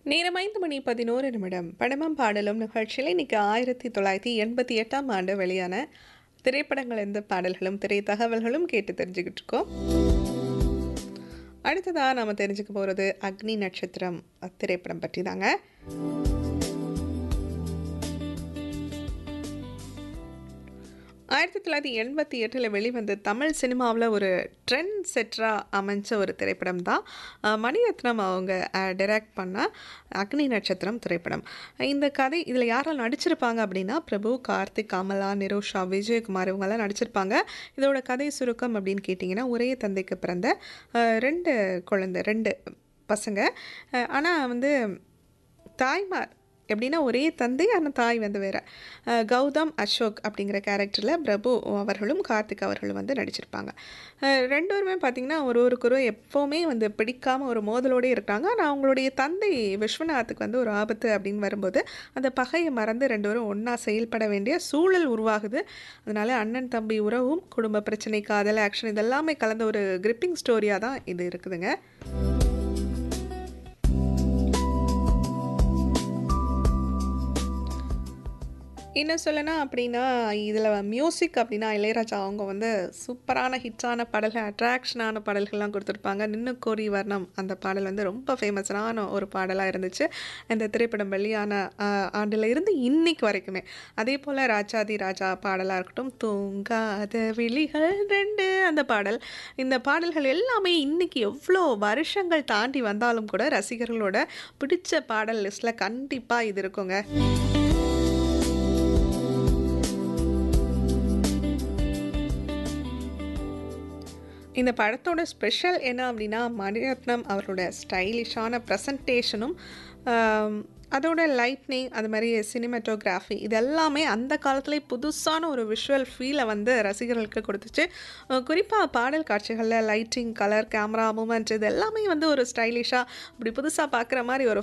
நேரம் ஐந்து மணி பதினோரு நிமிடம் படமும் பாடலும் நிகழ்ச்சியில் இன்னைக்கு ஆயிரத்தி தொள்ளாயிரத்தி எண்பத்தி எட்டாம் ஆண்டு வெளியான திரைப்படங்கள் எந்த பாடல்களும் திரை தகவல்களும் கேட்டு தெரிஞ்சுக்கிட்டு இருக்கோம் அடுத்ததாக நாம் தெரிஞ்சுக்க போகிறது அக்னி நட்சத்திரம் திரைப்படம் பற்றி தாங்க ஆயிரத்தி தொள்ளாயிரத்தி எண்பத்தி எட்டில் வெளிவந்த தமிழ் சினிமாவில் ஒரு ட்ரெண்ட் செட்டராக அமைஞ்ச ஒரு திரைப்படம் தான் அஹ், மணிரத்னம் அவங்க டைரக்ட் பண்ண அக்னி நட்சத்திரம் திரைப்படம் இந்த கதை இதில் யாரெல்லாம் நடிச்சிருப்பாங்க அப்படின்னா பிரபு கார்த்திக் கமலா நிரோஷா விஜயகுமார் இவங்கெல்லாம் நடிச்சிருப்பாங்க இதோட கதை சுருக்கம் அப்படின்னு கேட்டிங்கன்னா ஒரே தந்தைக்கு பிறந்த அஹ், ரெண்டு குழந்தை ரெண்டு பசங்க ஆனால் வந்து தாய்மார் எப்படின்னா ஒரே தந்தை ஆனால் தாய் வந்து வேற அஹ் கௌதம் அசோக் அப்படிங்கிற கேரக்டரில் பிரபு அவர்களும் கார்த்திக் அவர்களும் வந்து நடிச்சிருப்பாங்க அஹ் ரெண்டு பேருமே பார்த்திங்கன்னா ஒரு ஒருக்கொரு எப்போவுமே வந்து பிடிக்காம ஒரு மோதலோடே இருக்காங்க ஆனால் அவங்களுடைய தந்தை விஸ்வநாத்துக்கு வந்து ஒரு ஆபத்து அப்படின்னு வரும்போது அந்த பகையை மறந்து ரெண்டு பேரும் ஒன்றா செயல்பட வேண்டிய சூழல் உருவாகுது அதனால அண்ணன் தம்பி உறவும் குடும்ப பிரச்சனை காதல் ஆக்ஷன் இதெல்லாமே கலந்த ஒரு கிரிப்பிங் ஸ்டோரியாக தான் இது இருக்குதுங்க இன்னும் சொல்லணும் அப்படின்னா இதில் மியூசிக் அப்படின்னா இளையராஜா அவங்க வந்து சூப்பரான ஹிட்டான பாடல்கள் அட்ராக்ஷனான பாடல்கள்லாம் கொடுத்துருப்பாங்க நின்னு கோரி வர்ணம் அந்த பாடல் வந்து ரொம்ப ஃபேமஸான ஒரு பாடலாக இருந்துச்சு இந்த திரைப்படம் வெளியான ஆஹ், ஆண்டுல இருந்து இன்னைக்கு வரைக்குமே அதே போல் ராஜாதி ராஜா பாடலாக இருக்கட்டும் தூங்காத விழிகள் ரெண்டு அந்த பாடல் இந்த பாடல்கள் எல்லாமே இன்னைக்கு எவ்வளோ வருஷங்கள் தாண்டி வந்தாலும் கூட ரசிகர்களோட பிடிச்ச பாடல் லிஸ்ட்டில் கண்டிப்பாக இது இருக்குங்க இந்த படத்தோட ஸ்பெஷல் என்ன அப்படின்னா மணிரத்னம் அவரோட ஸ்டைலிஷான ப்ரெசன்டேஷனும் அதோட லைட்னிங் அது மாதிரி சினிமாட்டோகிராஃபி இது எல்லாமே அந்த காலத்துல புதுசான ஒரு விஷுவல் ஃபீலை வந்து ரசிகர்களுக்கு கொடுத்துச்சு குறிப்பாக பாடல் காட்சிகளில் லைட்டிங் கலர் கேமரா மூமெண்ட் இது எல்லாமே வந்து ஒரு ஸ்டைலிஷாக அப்படி புதுசாக பார்க்குற மாதிரி ஒரு